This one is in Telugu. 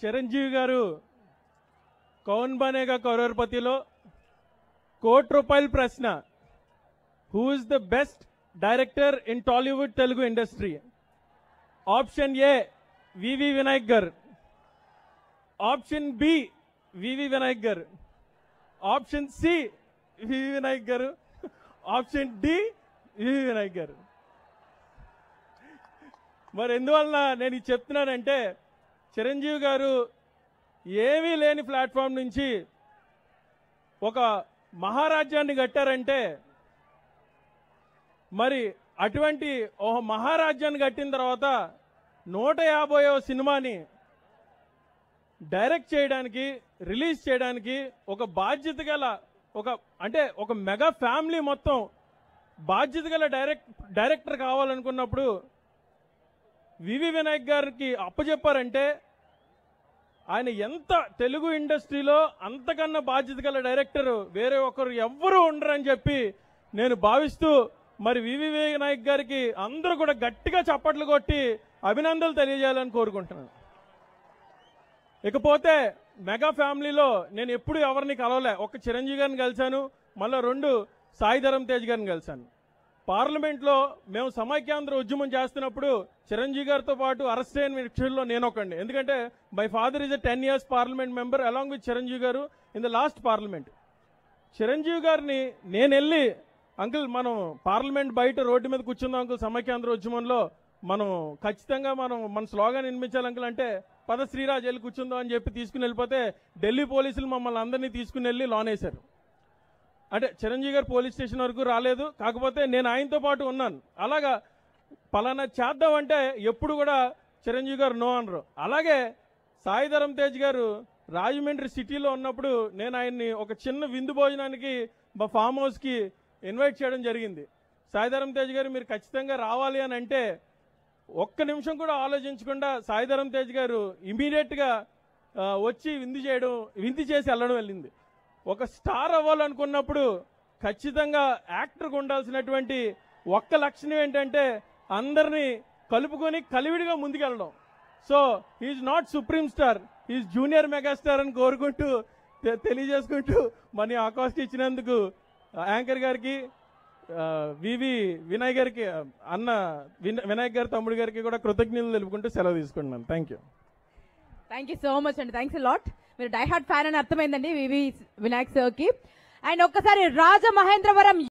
చిరంజీవి గారు కౌన్ బనేగా కరోర్పతిలో కోటి రూపాయల ప్రశ్న who is the best director in Tollywood Telugu industry option A V V Vinayak garu option B V V Vinayak garu option C V V Vinayak garu option D వివి వినాయక్ గారు మరి ఎందువలన నేను ఇది చెప్తున్నానంటే చిరంజీవి గారు ఏమీ లేని ప్లాట్ఫామ్ నుంచి ఒక మహారాజ్యాన్ని కట్టారంటే మరి అటువంటి ఒక మహారాజ్యాన్ని కట్టిన తర్వాత నూట యాభైవ సినిమాని డైరెక్ట్ చేయడానికి రిలీజ్ చేయడానికి ఒక బాధ్యత గల ఒక అంటే ఒక మెగా ఫ్యామిలీ మొత్తం బాధ్యత గల డైరెక్ట్ డైరెక్టర్ కావాలనుకున్నప్పుడు వివి వినాయక్ గారికి అప్పచెప్పారంటే ఆయన ఎంత తెలుగు ఇండస్ట్రీలో అంతకన్నా బాధ్యత గల డైరెక్టర్ వేరే ఒకరు ఎవ్వరూ ఉండరని చెప్పి నేను భావిస్తూ మరి వివి వినాయక్ గారికి అందరూ కూడా గట్టిగా చప్పట్లు కొట్టి అభినందనలు తెలియజేయాలని కోరుకుంటున్నాను ఇకపోతే మెగా ఫ్యామిలీలో నేను ఎప్పుడు ఎవరిని కలవలే ఒక చిరంజీవి గారిని కలిశాను మళ్ళీ రెండు సాయి ధరమ్ తేజ్ గారిని కలిశాను పార్లమెంట్లో మేము సమైక్యాంధ్ర ఉద్యమం చేస్తున్నప్పుడు చిరంజీవి గారితో పాటు అరెస్ట్ అయిన వ్యక్తుల్లో నేను ఒకండి ఎందుకంటే my father is a ten years parliament member along with Chiranjeevi garu in the last parliament Chiranjeevi గారిని నేను వెళ్ళి అంకుల్ మనం పార్లమెంట్ బయట రోడ్డు మీద కూర్చుందాం అంకుల్ సమైక్యాంధ్ర ఉద్యమంలో మనం ఖచ్చితంగా మనం మన స్లోగాన్ వినిపించాలి అంకుల్ అంటే పద శ్రీరాజ్ వెళ్ళి కూర్చుందాం అని చెప్పి తీసుకుని వెళ్ళిపోతే ఢిల్లీ పోలీసులు మమ్మల్ని అందరినీ తీసుకుని వెళ్ళి లోన్ వేశారు అంటే చిరంజీవి గారు పోలీస్ స్టేషన్ వరకు రాలేదు కాకపోతే నేను ఆయనతో పాటు ఉన్నాను అలాగా పలానా చేద్దాం అంటే ఎప్పుడు కూడా చిరంజీవి గారు నో అనరు అలాగే సాయి ధరమ్ తేజ్ గారు రాజమండ్రి సిటీలో ఉన్నప్పుడు నేను ఆయన్ని ఒక చిన్న విందు భోజనానికి మా ఫామ్ హౌస్కి ఇన్వైట్ చేయడం జరిగింది సాయి ధరమ్ తేజ్ గారు మీరు ఖచ్చితంగా రావాలి అని అంటే ఒక్క నిమిషం కూడా ఆలోచించకుండా సాయి ధరమ్ తేజ్ గారు ఇమీడియట్గా వచ్చి విందు చేయడం విందు చేసి వెళ్ళడం వెళ్ళింది ఒక స్టార్ అవ్వాలనుకున్నప్పుడు ఖచ్చితంగా యాక్టర్గా ఉండాల్సినటువంటి ఒక్క లక్షణం ఏంటంటే అందరినీ కలుపుకొని కలివిడిగా ముందుకెళ్ళడం so is not supreme star is junior megastar అని కోరుకుంటూ తె- తెలియజేసుకుంటూ మన అవకాశం ఇచ్చినందుకు యాంకర్ గారికి ఆ, వివి వినయ్ గారికి ఆ, అన్న విన- వినాయక్ గారి తమ్ముడు గారికి కూడా కృతజ్ఞతలు తెలుపుకుంటూ సెలవు తీసుకుంటున్నాను thank you thank you so much అండి థ్యాంక్స్ లాట్ మీరు డై హార్ట్ ఫ్యాన్ అని అర్థమైందండి వివి వినాయక్ సార్ కి అండ్ ఒక్కసారి రాజమహేంద్రవరం